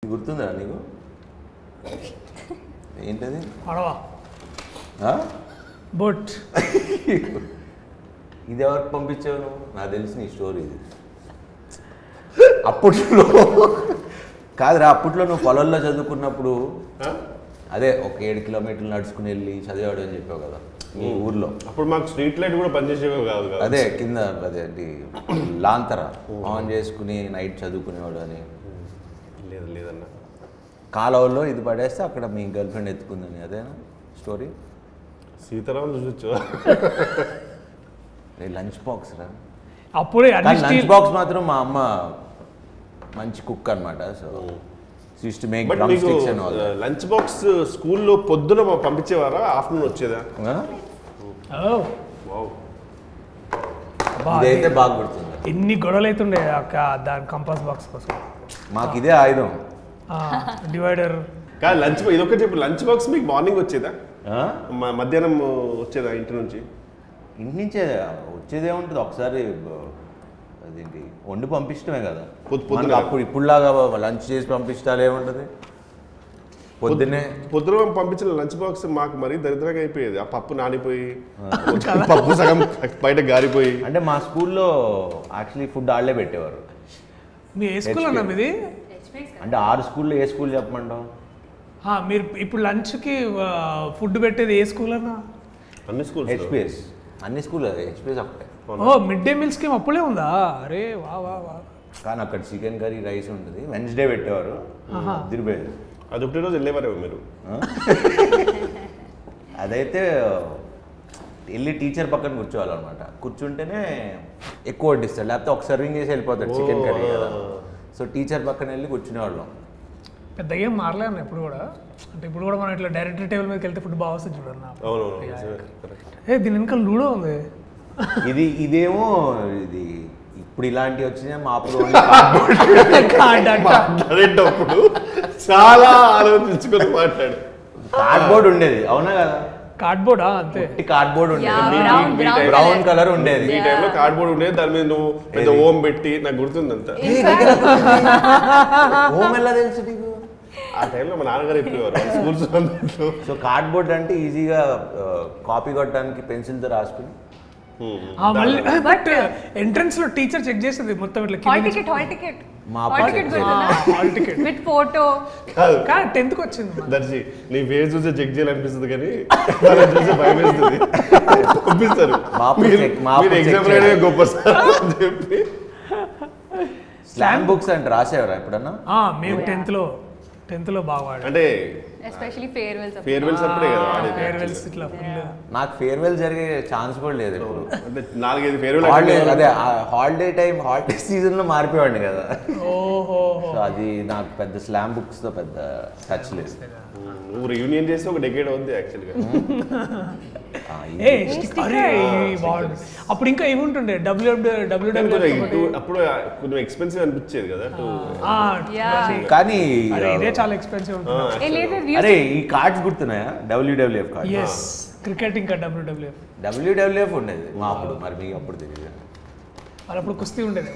గుర్తుందా నీకు ఏంటది పడవ ఆ? బోట్ ఇది ఎవరికి పంపించావు నువ్వు నాకు తెలిసి నీ స్టోరీ ఇది అప్పట్లో కాదురా అప్పట్లో నువ్వు పొలంలో చదువుకున్నప్పుడు ఆ? అదే ఒక ఏడు కిలోమీటర్లు నడుచుకుని వెళ్ళి చదివాడు అని చెప్పావు కదా మీ ఊర్లో అప్పుడు మాకు స్ట్రీట్ లైట్ కూడా పనిచేసేవి కాదు కదా అదే కింద అదే అది లాంతర ఆన్ చేసుకుని నైట్ చదువుకునేవాడు అని లేదు లేదన్న కాలువలో ఇది పడేస్తే అక్కడ మీ గర్ల్ ఫ్రెండ్ ఎత్తుకుందని అదేనా స్టోరీ సీతారాం చూసొచ్చు లంచ్ బాక్స్ రా అప్పుడే అన్ని కానీ లంచ్ స్టీల్ బాక్స్ మాత్రం మా అమ్మ మంచి కుక్ అనమాట so use to make but drum మీకు sticks and all lunch box స్కూల్లో పొద్దున మా పంపించేవారా ఆఫ్టర్నూన్ వచ్చేదా ఓ, వావ్ అబ్బా, ఇదైతే బాగా గుర్తుంది ఎన్ని గొడవలు అవుతుండే అక్క దాని కంపాస్ బాక్స్ కోసం మాకు ఇదే ఆయుధం డివైడర్ కాదు లంచ్ ఇదొకటి చెప్పు లంచ్ బాక్స్ మీకు మార్నింగ్ వచ్చేదా ఆ? మ- మధ్యాహ్నం వచ్చేదా ఇంటి నుంచి ఇంటి నుంచే వచ్చేదే ఉంటుంది ఒకసారి బ- అదేంటి వండి పంపించడమే కదా పొద్దు- పొద్దున. మనకు అప్పుడు ఇప్పుడులాగా లంచ్ చేసి పంపించడాలు ఏముంటుంది పొద్దున్నే పొద్దున పంపించిన లంచ్ బాక్స్ మాకు మరీ దరిద్రంగా అయిపోయేది ఆ పప్పు నానిపోయి పప్పు సగం బయట గారిపోయి అంటే మా స్కూల్లో యాక్చువల్లీ ఫుడ్ ఆళ్లే పెట్టేవారు మీ ఏ స్కూల్ అన్నా మీది అంటే ఆరు స్కూల్లో ఏ స్కూల్ చెప్పమంటాం ఆ, మీరు ఇప్పుడు లంచ్కి ఫుడ్ పెట్టేది ఏ స్కూల్ అన్నా అన్ని స్కూల్స్ హెచ్పిఎస్ అన్ని స్కూల్ హెచ్పిఎస్ ఒకటే ఓ మిడ్ డే మీల్ స్కీమ్ అప్పుడే ఉందా అరే వా వా వా కానీ అక్కడ చికెన్ కర్రీ రైస్ ఉంటుంది వెన్స్డే పెట్టేవారు దిరిపోయేది అది ఒకటి రోజు వెళ్ళేవారేమో మీరు అదైతే వెళ్ళి టీచర్ పక్కన కూర్చోవాలన్నమాట కూర్చుంటేనే ఎక్కువ వడ్డిస్తాడు లేకపోతే ఒక సర్వింగ్ చేసి వెళ్ళిపోతాడు చికెన్ కర్రీ కదా సో టీచర్ పక్కన వెళ్ళి కూర్చునేవాళ్ళం పెద్ద ఏం మారలే అన్న ఇప్పుడు కూడా అంటే ఇప్పుడు కూడా మనం ఇట్లా డైరెక్ట్ టేబుల్ మీదకి వెళ్తే ఫుడ్ బాగా వస్తుంది చూడన్న అవునవును నిజమే. Correct. ఏ దీని వెనకాల లూడో ఉంది ఇది ఇదేమో ఇది ఇప్పుడు ఇలాంటివి వచ్చినాయి మా అప్పుడు కార్డ్ అంట మాట్లాడేటప్పుడు చాలా ఆలోచించుకొని మాట్లాడు కార్డ్బోర్డ్ ఉండేది అవునా కదా కార్డ్బోర్డా అంతే కార్డ్బోర్డ్ Yeah, ఉండేది brown, మీ- brown బ్రౌన్ colour. కలర్ ఉండేది ఈ టైంలో కార్డ్బోర్డ్ ఉండేది దాని మీద నువ్వు పెద్ద ఏది? ఓం పెట్టి నాకు గుర్తుందంత హోమ్ ఎలా తెలుసు నీకు ఆ టైంలో మా నాన్నగారు చెప్పేవారు స్కూల్స్ అందరిలో సో కార్డ్బోర్డ్ అంటే ఈజీగా కాపీ కొట్టడానికి పెన్సిల్తో రాసుకుని ఆ, మళ్ళీ బట్ ఎంట్రన్స్ లో టీచర్ చెక్ చేసేది మొత్తం ఇట్లా హాల్ కింద టికెట్ హాల్ టికెట్ మా హాల్ అప్పుడు ticket check hall ticket with photo కాదు కానీ టెన్త్ కి వచ్చింది మనకి. దర్శి నీ ఫేస్ చూసే చెక్ చేయాలనిపిస్తుంది కానీ వాళ్ళని చూసే భయం వేస్తుంది పంపిస్తారు మా అప్పుడు మీరు check- మా అప్పుడు మీరు check ఎగ్జామ్ చేయాలి. రాయడమే గొప్ప సార్ అని చెప్పి స్లామ్ బుక్స్ అంటే రాసేవారా ఎప్పుడన్నా ఆ, మేము టెన్త్ లో టెన్త్ లో బాగా వాడాం అంటే ఎస్పెషల్లీ ఫేర్వెల్స్ ఫేర్వెల్స్ అప్పుడే కదా వాడేది ఫేర్వెల్స్ ఇట్లా ఫుల్ నాకు ఫేర్వెల్ జరిగే ఛాన్స్ కూడా లేదు ఎప్పుడు అంటే నాలుగైదు ఫేర్వెల్ హాలిడే అదే హాలిడే టైం హాలిడే సీజన్ లో మారిపోయాడు కదా ఓహో సో అది నాకు పెద్ద స్లామ్ బుక్స్ తో పెద్ద టచ్ లేదు నువ్వు రియూనియన్ చేస్తే ఒక డెకేడ్ అవుద్ది యాక్చువల్గా ఆ, ఏ ఇది- stick- అరే ఈ బాగుంది అప్పుడు ఇంకా ఇవి ఉంటుండే డబ్ల్యూ డబ్ల్యూ డబ్ల్యూ అప్పుడు కొంచెం ఎక్స్పెన్సివ్ అనిపించేది కదా to- Yeah. కానీ అరే ఇదే చాలా ఎక్స్పెన్సివ్ ఆ, ఉంటుంది ఏ లేదు అరే ఈ కార్డ్స్ గుర్తున్నాయా డబ్ల్యూడబ్ల్యూఎఫ్ కార్డ్ ఎస్ క్రికెట్ ఇంకా డబ్ల్యూ డబ్ల్యూ డబ్ల్యూడబ్ల్యూఎఫ్ ఉండేది మా అప్పుడు మరి మీకు అప్పుడు తెలియదు వాళ్ళు అప్పుడు కుస్తీ ఉండేది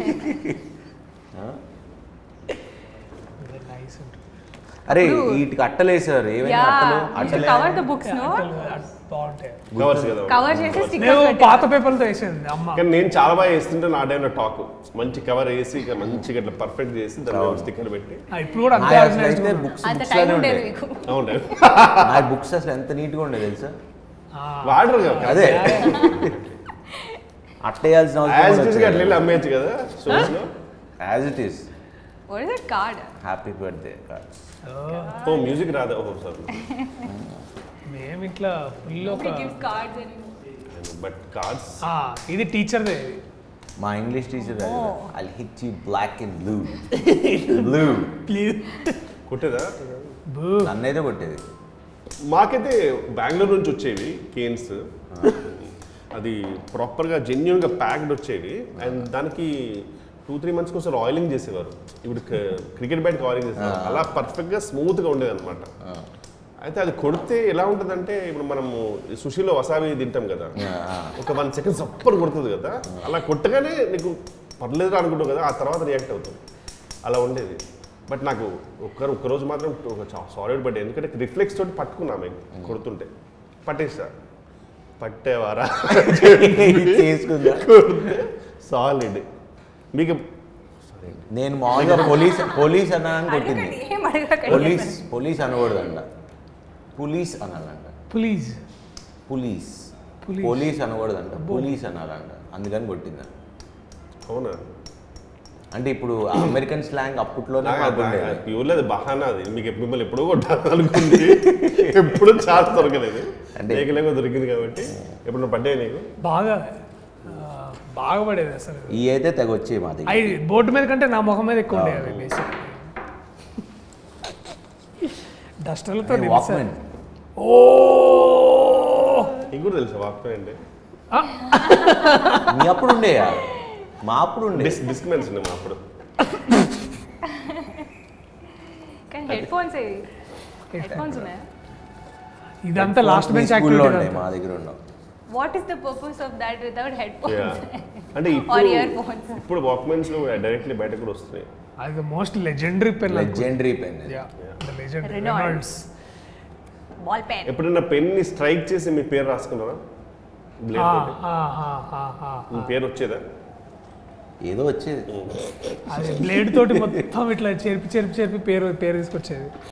నైస్ ఉంటుంది అరే వీటికి అట్టలు వేసారు ఏమైనా అట్టలు అట్టలే కవర్ ద బుక్స్ నో బాగుంటాయి covers కదా కవర్ చేసి మేము స్టిక్కర్స్ పాత పేపర్లతో వేసేది అమ్మ కానీ నేను చాలా బాగా వేస్తుంటే ఆ టైంలో టాక్ మంచి కవర్ వేసి ఇక మంచిగా ఇట్లా పర్ఫెక్ట్ చేసి దాని స్టిక్కర్ పెట్టి ఆ, ఇప్పుడు కూడా అంతే నా అసలు ఆర్గనైజ్డ్ అయితే బుక్స్ అంత బుక్స్ టైం లానే ఉండేది ఉండేది మీకు అవును నా బుక్స్ అసలు ఎంత నీట్గా ఉండేది తెలుసా వాడరు కదా అదే అట్టేయాల్సిన యాజ్ ఇట్ అవసరం ఈస్ అట్లా వెళ్ళి అమ్మేయచ్చు కదా షోస్ లో as it is what is that card happy birthday cards ఓ మ్యూజిక్ రాదా ఓ సార్ మేము ఇట్లా ఫుల్ ఒక గివ్స్ కార్డ్స్ అని బట్ కార్డ్స్ ఆ, ఇది టీచర్దే మా English teacher I hit you black and blue blue please కొట్టేదా నన్నైతే కొట్టేది మాకైతే బెంగళూరు నుంచి వచ్చేవి కేన్స్ అది ప్రాపర్గా జెన్యున్గా ప్యాక్డ్ వచ్చేవి అండ్ దానికి టూ త్రీ మంత్స్కి ఒకసారి ఆయిలింగ్ చేసేవారు ఇప్పుడు క్రికెట్ బ్యాట్కి ఆయిలింగ్ చేసేవారు అలా పర్ఫెక్ట్గా స్మూత్గా ఉండేది అనమాట అయితే అది కొడితే ఎలా ఉంటుందంటే ఇప్పుడు మనము సుషిలో వసాబి తింటాం కదా ఒక వన్ సెకండ్ సప్పర్ కొడుతుంది కదా అలా కొట్టగానే నీకు పర్లేదు అనుకుంటావు కదా ఆ తర్వాత రియాక్ట్ అవుతుంది అలా ఉండేది బట్ నాకు ఒక్కరు ఒక్కరోజు మాత్రం ఒక సాలిడ్ పడ్డా ఎందుకంటే రిఫ్లెక్స్ తోటి పట్టుకున్నా మేము కొడుతుంటే పట్టేస్తా పట్టేవారా చేసుకుందా సాలిడ్ మీకు నేను మామూలుగా పోలీస్ పోలీస్ అన్నాను కొట్టింది అడగండి ఏం అడగకండి పోలీస్ పోలీస్ అనకూడదంట పులీస్ అనాలంట ప్లీజ్ పులీస్ Police. పోలీస్ అనకూడదంట పోలీస్ అనాలంట అందుకని కొట్టిందా అవునా అంటే ఇప్పుడు అమెరికన్ స్లాంగ్ అప్పట్లోనే మాకుండేది ప్యూర్లో అది బహానా అది మీకు ఎప్పుడు మిమ్మల్ని ఎప్పుడో కొట్టాలి అనుకుంది ఎప్పుడు ఛాన్స్ దొరకలేదు అంటే- లేకలేక దొరికింది కాబట్టి ఎప్పుడు పడ్డాయి నీకు బాగా ఆ, బాగా పడేది అసలు ఈ అయితే తెగ వచ్చాయి మా దగ్గర అవి బోర్డు మీద కంటే నా ముఖం మీద ఎక్కువ ఉండేవి అవి బేసిక్ డస్టర్లతో వాక్మెన్ ఓ నీకు కూడా తెలుసా వాక్మెన్ అంటే మీ అప్పుడు ఉండేయా మా అప్పుడు ఉండే డిస్ డిస్క్మెన్స్ ఉన్నాయి మా అప్పుడు కానీ హెడ్ ఫోన్స్ హెడ్ ఫోన్స్ ఉన్నాయా ఇదంతా లాస్ట్ బెంచ్ స్కూల్లో ఉండే యాక్టివిటీ మా దగ్గర ఉన్నాం what is the purpose of that without head Yeah. Phones అంటే ఆర్ ఇప్పుడు ఇయర్ ఫోన్స్ ఇప్పుడు వాక్మెన్స్ డైరెక్ట్లీ బయట కూడా వస్తున్నాయి అది the most legendary pen legendary pen the legendary Renault. Reynolds ball pen ఎప్పుడైనా పెన్ ని స్ట్రైక్ చేసి మీ పేరు రాసుకున్నారా బ్లేడ్ తోటి? మీ పేరు వచ్చేదా ఏదో వచ్చేది అది బ్లేడ్ తోటి మొత్తం ఇట్లా చెరిపి చెరిపి చెరిపి పేరు పేరు తీసుకొచ్చేది